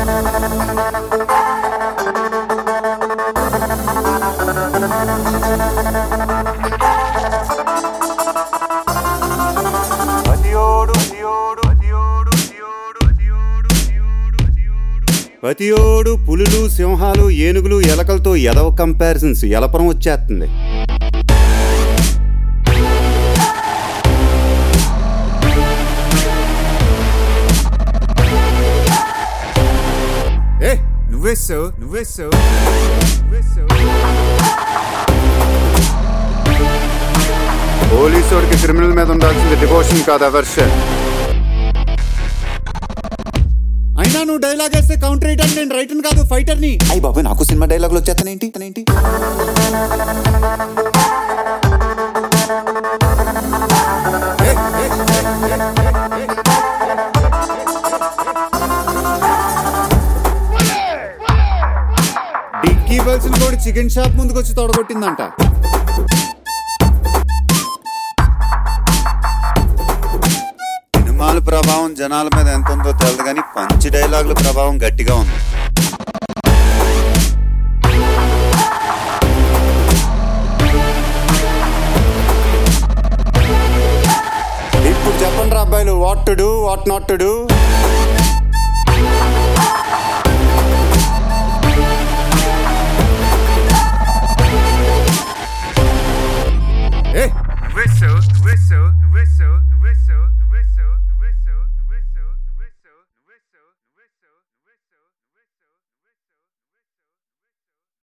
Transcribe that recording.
ప్రతియోడు పులులు సింహాలు ఏనుగులు ఎలకలతో ఎదవ కంపారిజన్స్ ఎలపరం వచ్చేస్తుంది ఏ నువ్వేస్తావు నువ్వేస్తావు నువ్వేస్తావు పోలీసోడికి క్రిమినల్ మీద ఉండాల్సింది డివోషన్ కాదు అవర్షన్ అయినా నువ్వు డైలాగ్ వేస్తే కౌంటర్ వేయడానికి నేను రైటర్ కాదు ఫైటర్ని అయ్యి బాబాయ్ నాకు సినిమా డైలాగులు వచ్చేస్తానేంటి తనేంటి డిక్కీ బల్సిన కూడా చికెన్ షాప్ ముందుకు వచ్చి తొడగొట్టిందంట సినిమాల ప్రభావం జనాల మీద ఎంత ఉందో తెలియదు కానీ పంచి డైలాగుల ప్రభావం గట్టిగా ఉంది ఇప్పుడు చెప్పండి రా అబ్బాయిలు what to do what not to do ఏ నువ్వేస్తావు నువ్వేస్తావు